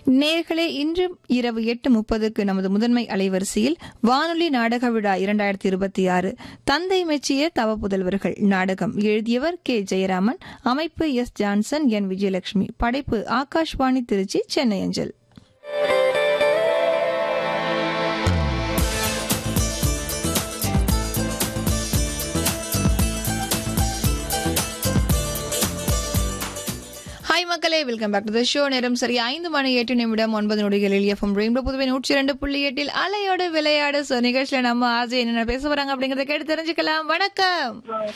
நேர்களே இன்று இரவு எட்டு முப்பதுக்கு நமது முதன்மை அலைவரிசையில் வானொலி நாடக விழா இரண்டாயிரத்தி இருபத்தி ஆறு தந்தை மெச்சிய தவ புதல்வர்கள் நாடகம் எழுதியவர் கே ஜெயராமன் அமைப்பு எஸ் ஜான்சன் என் விஜயலட்சுமி படைப்பு ஆகாஷ்வாணி திருச்சி சென்னை அஞ்சல் ஹாய் மக்களே welcome back to the show நேரம் சரி ஐந்து மணி எட்டு நிமிடம் ஒன்பது நொடிகளில் எஃப்எம் ரெயின்போ புதுவை நூற்றி இரண்டு புள்ளி எட்டில் அலையோடு விளையாடு ஸோ நிகழ்ச்சியில நம்ம ஆசை என்னென்ன பேச போறாங்க அப்படிங்கறத கேட்டு தெரிஞ்சுக்கலாம் வணக்கம்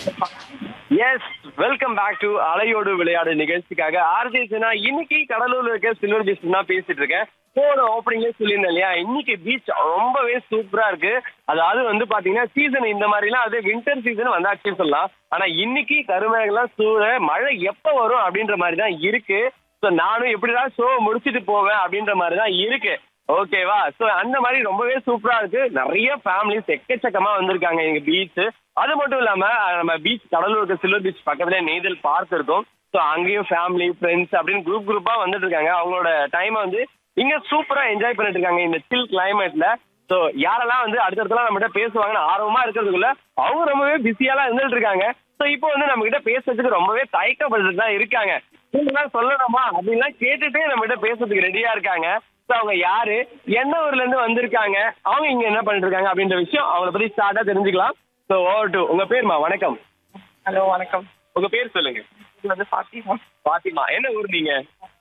எஸ் வெல்கம் பேக் டு அலையோடு விளையாடு நிகழ்ச்சிக்காக ஆர்ஜே சினா இன்னைக்கு கடலூர்ல இருக்க சில்வர் பீச் தான் பேசிட்டு இருக்கேன் போன ஓப்பனிங்லேயே சொல்லியிருந்தேன் இல்லையா இன்னைக்கு பீச் ரொம்பவே சூப்பரா இருக்கு அதாவது வந்து பாத்தீங்கன்னா சீசன் இந்த மாதிரிலாம் அது வின்டர் சீசன் வந்தாச்சுன்னு சொல்லலாம் ஆனா இன்னைக்கு கருமேகலாம் சூழ மழை எப்ப வரும் அப்படின்ற மாதிரி தான் இருக்கு ஸோ நானும் எப்படிதான் ஷோ முடிச்சிட்டு போவேன் அப்படின்ற மாதிரி தான் இருக்கு ஓகேவா சோ அந்த மாதிரி ரொம்பவே சூப்பரா இருக்கு நிறைய ஃபேமிலிஸ் எக்கச்சக்கமா வந்திருக்காங்க எங்க பீச் அது மட்டும் இல்லாம அஹ், நம்ம பீச் கடலூருக்கு சில்வர் பீச் பக்கத்துல நெய்தல் பார்க் இருக்கும் ஸோ அங்கேயும் ஃபேமிலி ஃப்ரெண்ட்ஸ் அப்படின்னு குரூப் குரூப்பா வந்துட்டு இருக்காங்க அவங்களோட டைமை வந்து இங்க சூப்பரா என்ஜாய் பண்ணிட்டு இருக்காங்க இந்த சில் கிளைமேட்ல ஸோ யாரெல்லாம் வந்து அடுத்தடுத்தலாம் நம்ம கிட்ட பேசுவாங்கன்னு ஆர்வமா இருக்கிறதுக்குள்ள அவங்க ரொம்பவே பிஸியாலாம் இருந்துட்டு இருக்காங்க ஸோ இப்போ வந்து நம்ம கிட்ட பேசுறதுக்கு ரொம்பவே தயக்கப்பட்டுட்டு தான் இருக்காங்க நீங்களாம் சொல்லணுமா அப்படின்லாம் கேட்டுட்டே நம்ம கிட்ட பேசுறதுக்கு ரெடியா இருக்காங்க ஸோ அவங்க யாரு என்ன ஊர்ல இருந்து வந்திருக்காங்க அவங்க இங்க என்ன பண்ணிட்டு இருக்காங்க அப்படின்ற விஷயம் அவங்கள பத்தி ஸ்டார்ட்டா தெரிஞ்சுக்கலாம் ஸோ ஓவர் டு உங்க பேர்மா வணக்கம் ஹலோ வணக்கம் உங்க பேர் சொல்லுங்க இது வந்து ஃபாத்திமா பாத்திமா என்ன ஊர் நீங்க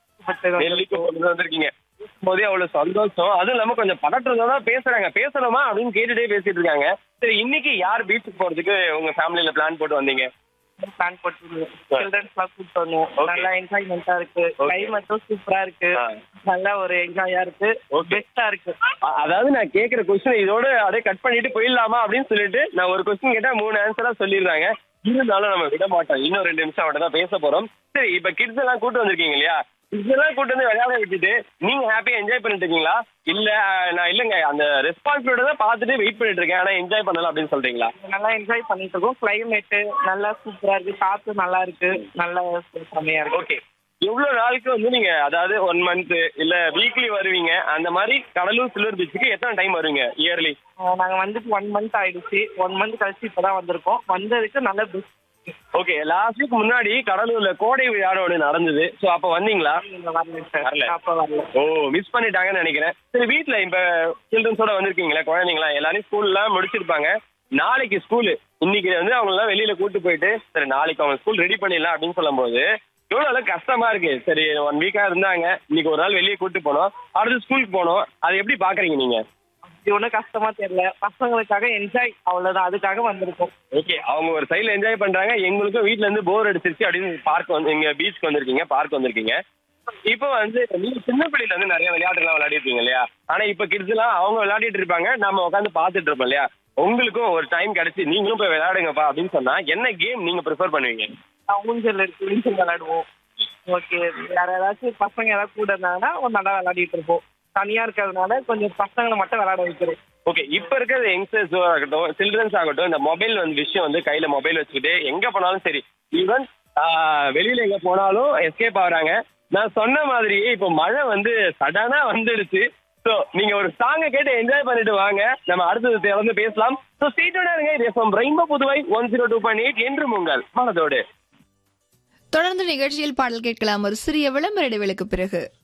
நெல்லிக்கு வந்திருக்கீங்க போதே அவ்வளவு சந்தோஷம் அதுவும் இல்லாம கொஞ்சம் பதற்றத்தோட பேசுறாங்க பேசணுமா அப்படின்னு கேட்டுட்டே பேசிட்டு இருக்காங்க சரி இன்னைக்கு யார் பீச்சுக்கு போறதுக்கு உங்க ஃபேமிலில பிளான் போட்டு வந்தீங்க பிளான் போட்டு சில்ட்ரன்ஸ்லாம் கூப்பிட்டு வந்தோம் Okay. நல்லா என்ஜாய்மெண்டா இருக்கு Okay. கிளைமேட்டும் சூப்பரா இருக்கு ஆ. நல்லா ஒரு என்ஜாயா இருக்கு Okay. பெஸ்டா இருக்கு அ- அதாவது நான் கேக்குற கொஸ்டின் இதோட அப்படியே கட் பண்ணிட்டு போயிடலாமா அப்படின்னு சொல்லிட்டு நான் ஒரு கொஸ்டின் கேட்டா மூணு ஆன்சரா சொல்லிடுறாங்க இருந்தாலும் நம்ம விட மாட்டோம் இன்னும் ரெண்டு நிமிஷம் மட்டும் தான் பேச போறோம் சரி இப்ப கிட்ஸ் எல்லாம் கூட்டு வந்திருக்கீங்க இல்லையா கிட்ஸ் எல்லாம் கூட்டு வந்து விளையாட விட்டுட்டு நீங்க ஹாப்பியா என்ஜாய் பண்ணிட்டு இருக்கீங்களா இல்ல அஹ், நான் இல்லங்க அந்த ரெஸ்பான்சிபிலிட்டி தான் பார்த்துட்டு வெயிட் பண்ணிட்டு இருக்கேன் ஆனா என்ஜாய் பண்ணலாம் அப்படின்னு சொல்றீங்களா நல்லா என்ஜாய் பண்ணிட்டு இருக்கோம் கிளைமேட் நல்லா சூப்பரா இருக்கு காத்து நல்லா இருக்கு நல்லா செம்மையா இருக்கு ஓகே எவ்வளவு நாளுக்கு வந்து நீங்க அதாவது ஒன் மந்த் இல்ல வீக்லி வருவீங்க அந்த மாதிரி கடலூர் சில்வர் பீச்சுக்கு எத்தனை டைம் வருவீங்க இயர்லி ஆ, நாங்க வந்துட்டு ஒன் மந்த் ஆயிடுச்சு ஒன் மந்த் கழிச்சு இப்பதான் வந்திருக்கோம் வந்ததுக்கு நல்ல பெஸ்ட் ஓகே லாஸ்ட் வீக் முன்னாடி கடலூர்ல கோடை விழா ஒன்று நடந்தது ஸோ அப்போ வந்தீங்களா நீங்க வரல சார் வரல. அப்ப வரல ஓ மிஸ் பண்ணிட்டாங்கன்னு நினைக்கிறேன் சரி வீட்ல இப்ப சில்ட்ரன்ஸோட வந்திருக்கீங்களா குழந்தைங்களா எல்லாரும் ஸ்கூல்லாம் முடிச்சிருப்பாங்க நாளைக்கு ஸ்கூலு இன்னைக்கு வந்து அவங்க எல்லாம் வெளியில கூட்டு போயிட்டு சரி நாளைக்கு அவங்க ஸ்கூல் ரெடி பண்ணிடலாம் அப்படின்னு சொல்லும்போது எவ்வளவு அளவுக்கு கஷ்டமா இருக்கு சரி ஒன் வீக்கா இருந்தாங்க இன்னைக்கு ஒரு நாள் வெளியே கூட்டு போனோம் அடுத்து ஸ்கூலுக்கு போனோம் அதை எப்படி பாக்குறீங்க நீங்க இது ஒன்றும் கஷ்டமா தெரியல பசங்களுக்காக என்ஜாய் அவ்வளவுதான் அதுக்காக வந்திருக்கோம் ஓகே அவங்க ஒரு சைடுல என்ஜாய் பண்றாங்க எங்களுக்கும் வீட்ல இருந்து போர் அடிச்சிருச்சு அப்படின்னு பார்க் வந்து இங்க பீச்சுக்கு வந்திருக்கீங்க பார்க் வந்திருக்கீங்க இப்போ வந்து நீங்க சின்ன பிள்ளைல வந்து நிறைய விளையாட்டு எல்லாம் விளையாடிருப்பீங்க இல்லையா ஆனா இப்ப கிட்ஸ் எல்லாம் அவங்க விளையாடிட்டு இருப்பாங்க நம்ம உட்காந்து பாத்துட்டு இருப்போம் இல்லையா உங்களுக்கும் ஒரு டைம் கிடைச்சு நீங்களும் போய் விளையாடுங்கப்பா அப்படின்னு சொன்னா என்ன கேம் நீங்க ப்ரிஃபர் பண்ணுவீங்க நான் ஊஞ்சல் இருக்கு ஊஞ்சல் விளையாடுவோம் ஓகே வேற ஏதாச்சும் பசங்க ஏதாவது கூட இருந்தாங்கன்னா ஒரு நல்லா விளையாடிட்டு இருப்போம் தனியா இருக்கிறதுனால கொஞ்சம் பசங்களை மட்டும் விளையாட வைக்கிறோம் ஓகே இப்ப இருக்கிற யங்ஸ்டர்ஸ் ஆகட்டும் சில்ட்ரன்ஸ் ஆகட்டும் இந்த மொபைல் வந்து விஷயம் வந்து கையில மொபைல் வச்சுக்கிட்டு எங்க போனாலும் சரி ஈவன் வெளியில எங்க போனாலும் எஸ்கேப் ஆகுறாங்க நான் சொன்ன மாதிரியே இப்போ மழை வந்து சடனா வந்துடுச்சு ஸோ நீங்க ஒரு சாங்கை கேட்டு என்ஜாய் பண்ணிட்டு வாங்க நம்ம அடுத்தது தொடர்ந்து பேசலாம் ஸோ சீட்டோட இருங்க இது FM rainbow Puduvai one zero two point eight என்று உங்கள் மனதோடு தொடர்ந்து நிகழ்ச்சியில் பாடல் கேட்கலாம் ஒரு சிறிய விளம்பர இடைவேளைக்கு பிறகு